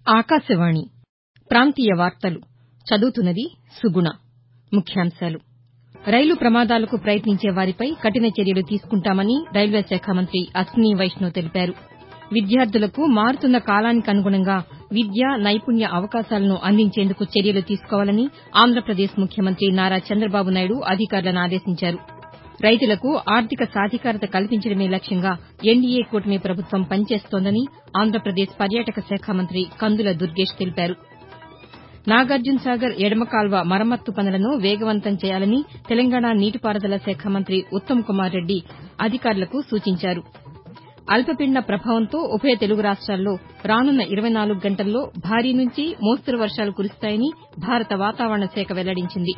ఆకాశవాణి ప్రాంతీయ వార్తలు చదువుతున్నది సుగుణ ముఖ్యాంశాలు రైలు ప్రమాదాలకు ప్రయత్నించే వారిపై కఠిన చర్యలు తీసుకుంటామని రైల్వే శాఖ మంత్రి అశ్విని వైష్ణవ్ తెలిపారు విద్యార్థులకు మారుతున్న కాలానికనుగుణంగా విద్య నైపుణ్య అవకాశాలను అందించేందుకు చర్యలు తీసుకోవాలని ఆంధ్రప్రదేశ్ ముఖ్యమంత్రి నారా చంద్రబాబు నాయుడు అధికారులను ఆదేశించారు రైతులకు ఆర్థిక సాధికారత కల్పించడమే లక్ష్యంగా ఎన్డీఏ కూటమి ప్రభుత్వం పనిచేస్తోందని ఆంధ్రప్రదేశ్ పర్యాటక శాఖ మంత్రి కందుల దుర్గేష్ తెలిపారు నాగార్జునసాగర్ ఎడమ కాల్వ మరమ్మతు పనులను వేగవంతం చేయాలని తెలంగాణ నీటిపారుదల శాఖ మంత్రి ఉత్తమ్ కుమార్ రెడ్డి అధికారులకు సూచించారు అల్పపీడన ప్రభావంతో ఉభయ తెలుగు రాష్ట్రాల్లో రానున్న ఇరవై నాలుగు గంటల్లో భారీ నుంచి మోస్తరు వర్షాలు కురుస్తాయని భారత వాతావరణ శాఖ వెల్లడించింది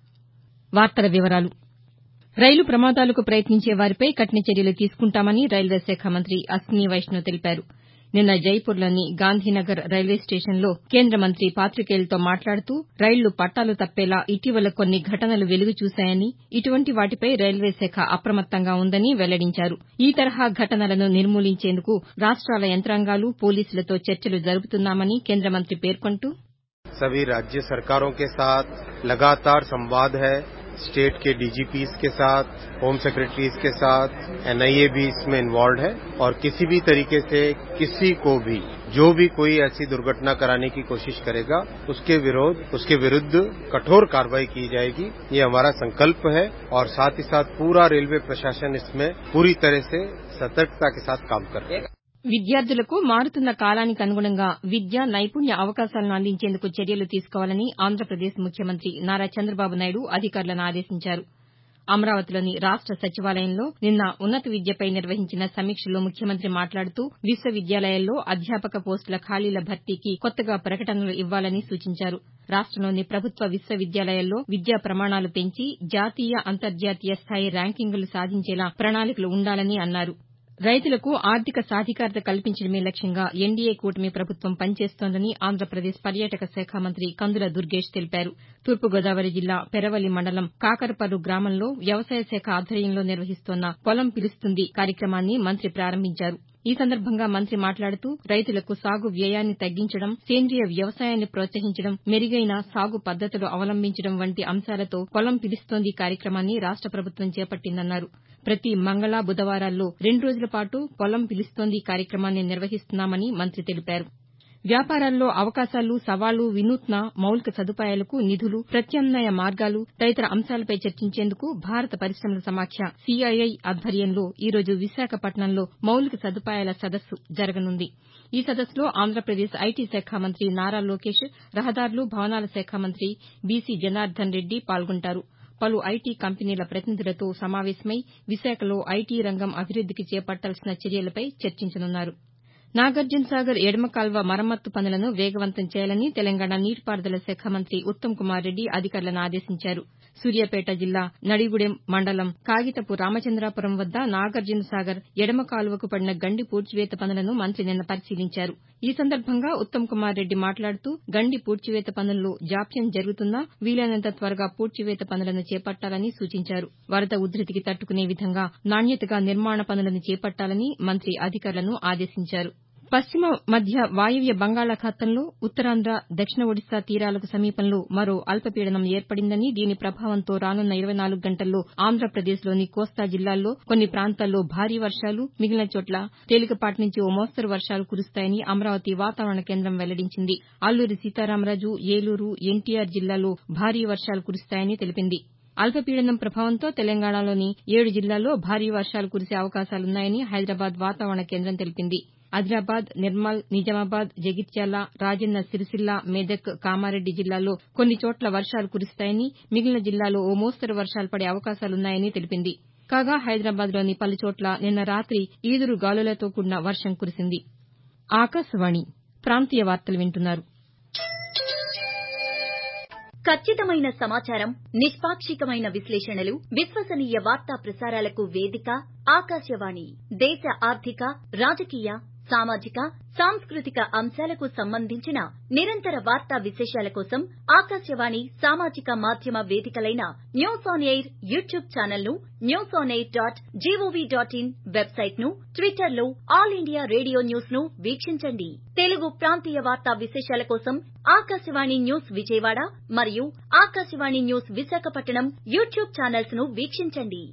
రైలు ప్రమాదాలకు ప్రయత్నించే వారిపై కఠిన చర్యలు తీసుకుంటామని రైల్వే శాఖ మంత్రి అశ్విని వైష్ణవ్ తెలిపారు నిన్న జైపూర్లోని గాంధీనగర్ రైల్వే స్టేషన్లో కేంద్ర మంత్రి పాతికేయులతో మాట్లాడుతూ రైళ్లు పట్టాలు తప్పేలా ఇటీవల కొన్ని ఘటనలు వెలుగు చూశాయని ఇటువంటి వాటిపై రైల్వే శాఖ అప్రమత్తంగా ఉందని వెల్లడించారు ఈ తరహా ఘటనలను నిర్మూలించేందుకు రాష్ట్రాల యంత్రాంగాలు పోలీసులతో చర్చలు జరుపుతున్నామని కేంద్ర మంత్రి పేర్కొంటూ सभी राज्य सरकारों के साथ लगातार संवाद है स्टेट के डीजीपीज के साथ होम सेक्रेटरीज के साथ एनआईए भी इसमें इन्वॉल्व है और किसी भी तरीके से किसी को भी जो भी कोई ऐसी दुर्घटना कराने की कोशिश करेगा उसके विरोध उसके विरुद्ध कठोर कार्रवाई की जाएगी ये हमारा संकल्प है और साथ ही साथ पूरा रेलवे प्रशासन इसमें पूरी तरह से सतर्कता के साथ काम कर रहा है విద్యార్థులకు మారుతున్న కాలానికి అనుగుణంగా విద్య నైపుణ్య అవకాశాలను అందించేందుకు చర్యలు తీసుకోవాలని ఆంధ్రప్రదేశ్ ముఖ్యమంత్రి నారా చంద్రబాబు నాయుడు అధికారులను ఆదేశించారు అమరావతిలోని రాష్ట సచివాలయంలో నిన్న ఉన్నత విద్యపై నిర్వహించిన సమీక్షలో ముఖ్యమంత్రి మాట్లాడుతూ విశ్వవిద్యాలయాల్లో అధ్యాపక పోస్టుల ఖాళీల భర్తీకి కొత్తగా ప్రకటనలు ఇవ్వాలని సూచించారు రాష్టంలోని ప్రభుత్వ విశ్వవిద్యాలయాల్లో విద్యా ప్రమాణాలు పెంచి జాతీయ అంతర్జాతీయ స్థాయి ర్యాంకింగులు సాధించేలా ప్రణాళికలు ఉండాలని అన్నారు రైతులకు ఆర్థిక సాధికారత కల్పించడమే లక్ష్యంగా ఎన్డీఏ కూటమి ప్రభుత్వం పనిచేస్తోందని ఆంధ్రప్రదేశ్ పర్యాటక శాఖ మంత్రి కందుల దుర్గేష్ తెలిపారు తూర్పుగోదావరి జిల్లా పెరవలి మండలం కాకరపర్రు గ్రామంలో వ్యవసాయ శాఖ ఆధ్వర్యంలో నిర్వహిస్తోన్న పొలం పిలుస్తుంది కార్యక్రమాన్ని మంత్రి ప్రారంభించారు ఈ సందర్భంగా మంత్రి మాట్లాడుతూ రైతులకు సాగు వ్యయాన్ని తగ్గించడం సేంద్రియ వ్యవసాయాన్ని ప్రోత్సహించడం మెరుగైన సాగు పద్దతులు అవలంబించడం వంటి అంశాలతో పొలం పిలుస్తోంది కార్యక్రమాన్ని రాష్ట ప్రభుత్వం చేపట్టిందన్నారు ప్రతి మంగళ బుధవారాల్లో రెండు రోజుల పాటు పొలం పిలుస్తోంది కార్యక్రమాన్ని నిర్వహిస్తున్నామని మంత్రి తెలిపారు వ్యాపారాల్లో అవకాశాలు సవాళ్లు వినూత్న మౌలిక సదుపాయాలకు నిధులు ప్రత్యామ్నాయ మార్గాలు తదితర అంశాలపై చర్చించేందుకు భారత పరిశమల సమాఖ్య సీఐఐ ఆధ్వర్యంలో ఈరోజు విశాఖపట్నంలో మౌలిక సదుపాయాల సదస్సు జరగనుంది ఈ సదస్సులో ఆంధ్రప్రదేశ్ ఐటీ శాఖ మంత్రి నారా లోకేష్ రహదారులు భవనాల శాఖ మంత్రి బీసీ జనార్దన్ రెడ్డి పాల్గొంటారు పలు ఐటీ కంపెనీల ప్రతినిధులతో సమావేశమై విశాఖలో ఐటీ రంగం అభివృద్దికి చేపట్టాల్సిన చర్యలపై చర్చించనున్నారు నాగార్జునసాగర్ ఎడమ కాల్వ మరమ్మతు పనులను వేగవంతం చేయాలని తెలంగాణ నీటిపారుదల శాఖ మంత్రి ఉత్తమ్ కుమార్ రెడ్డి అధికారులను ఆదేశించారు సూర్యాపేట జిల్లా నడిగుడెం మండలం కాగితపు రామచంద్రాపురం వద్ద నాగార్జునసాగర్ ఎడమ కాలువకు పడిన గండి పూడ్చివేత పనులను మంత్రి నిన్న పరిశీలించారు ఈ సందర్భంగా ఉత్తమ్ కుమార్ రెడ్డి మాట్లాడుతూ గండి పూడ్చివేత పనుల్లో జాప్యం జరుగుతున్నా వీలైనంత త్వరగా పూడ్చివేత పనులను చేపట్టాలని సూచించారు వరద ఉధృతికి తట్టుకునే విధంగా నాణ్యతగా నిర్మాణ పనులను చేపట్టాలని మంత్రి అధికారులను ఆదేశించారు పశ్చిమ మధ్య వాయవ్య బంగాళాఖాతంలో ఉత్తరాంధ్ర దక్షిణ ఒడిశా తీరాలకు సమీపంలో మరో అల్పపీడనం ఏర్పడిందని దీని ప్రభావంతో రానున్న ఇరవై నాలుగు గంటల్లో ఆంధ్రప్రదేశ్లోని కోస్తా జిల్లాల్లో కొన్ని ప్రాంతాల్లో భారీ వర్షాలు మిగిలిన చోట్ల తేలికపాటి నుంచి ఓ మోస్తరు వర్షాలు కురుస్తాయని అమరావతి వాతావరణ కేంద్రం వెల్లడించింది అల్లూరి సీతారామరాజు ఏలూరు ఎన్టీఆర్ జిల్లాల్లో భారీ వర్షాలు కురుస్తాయని తెలిపింది అల్పపీడనం ప్రభావంతో తెలంగాణలోని ఏడు జిల్లాల్లో భారీ వర్షాలు కురిసే అవకాశాలున్నాయని హైదరాబాద్ వాతావరణ కేంద్రం తెలిపింది ఆదిలాబాద్ నిర్మల్ నిజామాబాద్ జగిత్యాల రాజన్న సిరిసిల్ల మెదక్ కామారెడ్డి జిల్లాల్లో కొన్ని చోట్ల వర్షాలు కురుస్తాయని మిగిలిన జిల్లాల్లో ఓ మోస్తరు వర్షాలు పడే అవకాశాలున్నాయని తెలిపింది కాగా హైదరాబాద్లోని పలుచోట్ల నిన్న రాతి ఈదురు గాలులతో కూడిన వర్షం కురిసింది ఆకాశవాణి ప్రాంతీయ వార్తలు వింటున్నారు ఖచ్చితమైన సమాచారం నిష్పాక్షికమైన విశ్లేషణలు విశ్వసనీయ వార్తా ప్రసారాలకు వేదిక ఆకాశవాణి దేశ ఆర్థిక రాజకీయ సామాజిక సాంస్కృతిక అంశాలకు సంబంధించిన నిరంతర వార్తా విశేషాల కోసం ఆకాశవాణి సామాజిక మాధ్యమ వేదికలైన news on air YouTube channel ను news on air dot gov dot in website ను ట్విట్టర్ లో ఆల్ ఇండియా రేడియో న్యూస్ ను వీక్షించండి తెలుగు ప్రాంతీయ వార్తా విశేషాల కోసం ఆకాశవాణి న్యూస్ విజయవాడ మరియు Akashvani news Visakhapatnam YouTube channels ను వీక్షించండి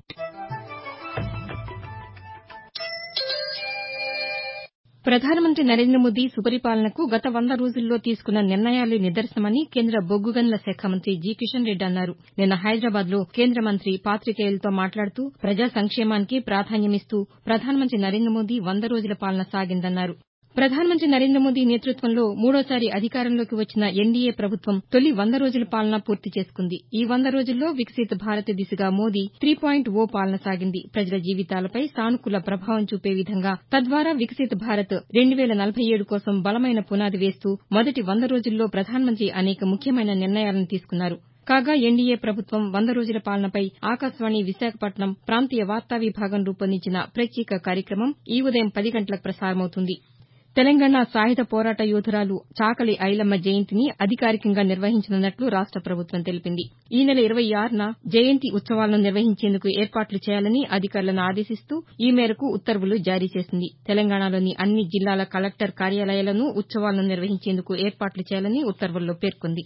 ప్రధానమంత్రి నరేంద్ర మోదీ సుపరిపాలనకు గత వంద రోజుల్లో తీసుకున్న నిర్ణయాలే నిదర్శనమని కేంద్ర బొగ్గు గనుల శాఖ మంత్రి జి కిషన్ రెడ్డి అన్నారు నిన్న హైదరాబాద్ లో కేంద్ర మంత్రి పాతికేయులతో మాట్లాడుతూ ప్రజా సంక్షేమానికి ప్రాధాన్యమిస్తూ ప్రధానమంత్రి నరేంద్ర మోదీ వంద రోజుల పాలన సాగిందన్నారు ప్రధానమంత్రి నరేంద్ర మోదీ నేతృత్వంలో మూడోసారి అధికారంలోకి వచ్చిన ఎన్డీఏ ప్రభుత్వం తొలి వంద రోజుల పాలన పూర్తి చేసుకుంది ఈ వంద రోజుల్లో వికసిత్ భారత్ దిశగా మోదీ త్రీ పాయింట్ ఓ పాలన సాగింది ప్రజల జీవితాలపై సానుకూల ప్రభావం చూపే విధంగా తద్వారా వికసిత్ భారత్ రెండు వేల నలభై ఏడు కోసం బలమైన పునాది వేస్తూ మొదటి వంద రోజుల్లో ప్రధానమంత్రి అనేక ముఖ్యమైన నిర్ణయాలను తీసుకున్నారు కాగా ఎన్డీఏ ప్రభుత్వం వంద రోజుల పాలనపై ఆకాశవాణి విశాఖపట్నం ప్రాంతీయ వార్తా విభాగం రూపొందించిన ప్రత్యేక కార్యక్రమం ఈ ఉదయం పది గంటలకు ప్రసారమవుతుంది తెలంగాణ సాయుధ పోరాట యోధురాలు చాకలి ఐలమ్మ జయంతిని అధికారికంగా నిర్వహించనున్నట్లు రాష్ట ప్రభుత్వం తెలిపింది ఈ నెల ఇరవై ఆరున జయంతి ఉత్సవాలను నిర్వహించేందుకు ఏర్పాట్లు చేయాలని అధికారులను ఆదేశిస్తూ ఈ మేరకు ఉత్తర్వులు జారీ చేసింది తెలంగాణలోని అన్ని జిల్లాల కలెక్టర్ కార్యాలయాల్లోనూ ఉత్సవాలను నిర్వహించేందుకు ఏర్పాట్లు చేయాలని ఉత్తర్వుల్లో పేర్కొంది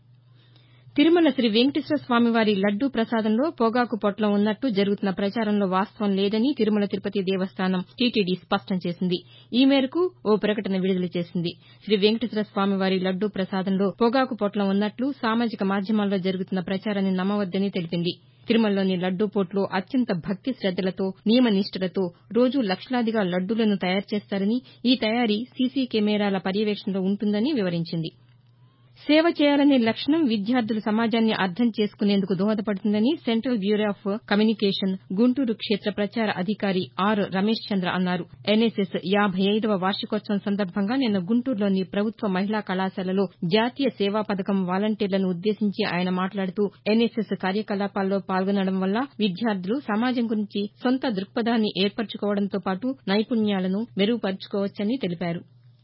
తిరుమల శ్రీ వెంకటేశ్వర స్వామివారి లడ్డూ ప్రసాదంలో పొగాకు పొట్లం ఉన్నట్టు జరుగుతున్న ప్రచారంలో వాస్తవం లేదని తిరుమల తిరుపతి దేవస్థానం టీటీడీ స్పష్టం చేసింది ఈ మేరకు ఓ ప్రకటన విడుదల చేసింది శ్రీ వెంకటేశ్వర స్వామివారి లడ్డూ ప్రసాదంలో పొగాకు పొట్లం ఉన్నట్లు సామాజిక మాధ్యమాల్లో జరుగుతున్న ప్రచారాన్ని నమ్మవద్దని తెలిపింది తిరుమలలోని లడ్డూపోట్లో అత్యంత భక్తి శద్దలతో నియమ నిష్టలతో రోజూ లక్షలాదిగా లడ్డూలను తయారు చేస్తారని ఈ తయారీ సీసీ కెమెరాల పర్యవేక్షణలో ఉంటుందని వివరించింది సేవ చేయాలనే లక్షణం విద్యార్థులు సమాజాన్ని అర్థం చేసుకునేందుకు దోహదపడుతుందని central bureau of communication Guntur క్షేత్ర ప్రచార అధికారి ఆర్ రమేష్ చంద్ర అన్నారు ఎన్ఎస్ఎస్ యాబై ఐదవ వార్షికోత్సవం సందర్భంగా నిన్న గుంటూరులోని ప్రభుత్వ మహిళా కళాశాలలో జాతీయ సేవా పథకం వాలంటీర్లను ఉద్దేశించి ఆయన మాట్లాడుతూ ఎన్ఎస్ఎస్ కార్యకలాపాల్లో పాల్గొనడం వల్ల విద్యార్థులు సమాజం గురించి సొంత దృక్పథాన్ని ఏర్పరచుకోవడంతో పాటు నైపుణ్యాలను మెరుగుపర్చుకోవచ్చని తెలిపారు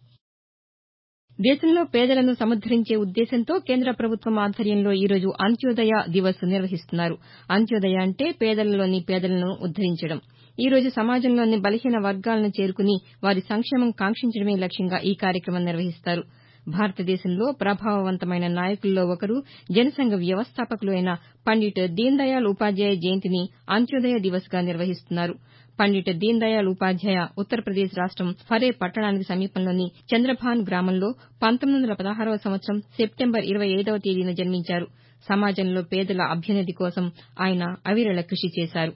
దేశంలో పేదలను సముద్దరించే ఉద్దేశంతో కేంద్ర ప్రభుత్వం ఆధ్వర్యంలో ఈరోజు అంత్యోదయ దివస్ నిర్వహిస్తున్నారు అంత్యోదయ అంటే పేదలలోని పేదలను ఉద్దరించడం ఈ రోజు సమాజంలోని బలహీన వర్గాలను చేరుకుని వారి సంక్షేమం కాంక్షించడమే లక్ష్యంగా ఈ కార్యక్రమం నిర్వహిస్తారు భారతదేశంలో ప్రభావవంతమైన నాయకుల్లో ఒకరు జనసంఘ వ్యవస్థాపకులు అయిన పండిట్ దీన్ దయాళ్ ఉపాధ్యాయ జయంతిని అంత్యోదయ దివస్ గా నిర్వహిస్తున్నారు పండిట్ దీన్ దయాళ్ ఉపాధ్యాయ ఉత్తరప్రదేశ్ రాష్టం ఫరే పట్టణానికి సమీపంలోని చంద్రభాన్ గ్రామంలో పంతొమ్మిది వందల పదహారవ సంవత్సరం సెప్టెంబర్ ఇరవై ఐదవ తేదీన జన్మించారు సమాజంలో పేదల అభ్యున్నతి కోసం ఆయన అవిరళ కృషి చేశారు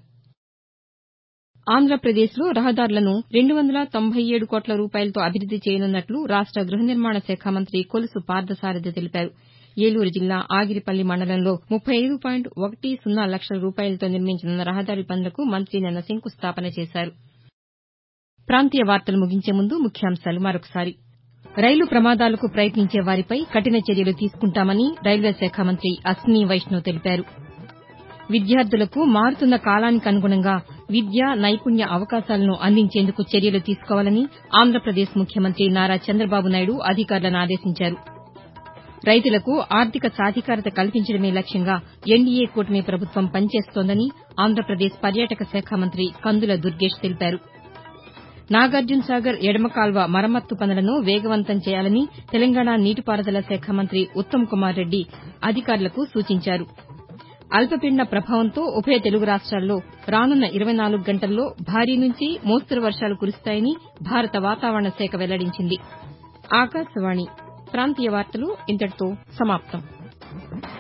ఆంధ్రప్రదేశ్లో రహదారులను రెండు వందల తొంభై ఏడు కోట్ల రూపాయలతో అభివృద్ది చేయనున్నట్లు రాష్ట గృహ నిర్మాణ శాఖ మంత్రి కొలుసు పార్దసారథి తెలిపారు ఏలూరు జిల్లా ఆగిరిపల్లి మండలంలో ముప్పై ఐదు పాయింట్ ఒకటి సున్నా లక్షల రూపాయలతో నిర్మించనున్న రహదారి పనులకు మంత్రి నిన్న శంకుస్థాపన చేశారు ప్రాంతీయ వార్తలు ముగించే ముందు ముఖ్యాంశాలు మరొకసారి రైలు ప్రమాదాలకు ప్రయత్నించే వారిపై కఠిన చర్యలు తీసుకుంటామని రైల్వే శాఖ మంత్రి అశ్విని వైష్ణవ్ తెలిపారు విద్యార్థులకు మారుతున్న కాలానికి అనుగుణంగా విద్య నైపుణ్య అవకాశాలను అందించేందుకు చర్యలు తీసుకోవాలని ఆంధ్రప్రదేశ్ ముఖ్యమంత్రి నారా చంద్రబాబు నాయుడు అధికారులను ఆదేశించారు రైతులకు ఆర్థిక సాధికారత కల్పించడమే లక్ష్యంగా ఎన్డీఏ కూటమి ప్రభుత్వం పనిచేస్తోందని ఆంధ్రప్రదేశ్ పర్యాటక శాఖ మంత్రి కందుల దుర్గేష్ తెలిపారు నాగార్జున సాగర్ ఎడమ కాల్వ మరమ్మత్తు పనులను వేగవంతం చేయాలని తెలంగాణ నీటిపారుదల శాఖ మంత్రి ఉత్తమ్ కుమార్ రెడ్డి అధికారులకు సూచించారు అల్పపీడన ప్రభావంతో ఉభయ తెలుగు రాష్ట్రాల్లో రానున్న ఇరవై నాలుగు గంటల్లో భారీ నుంచి మోస్తరు వర్షాలు కురుస్తాయని భారత వాతావరణ శాఖ వెల్లడించింది ఆకాశవాణి ప్రాంతీయ వార్తలు ఇంతటితో సమాప్తం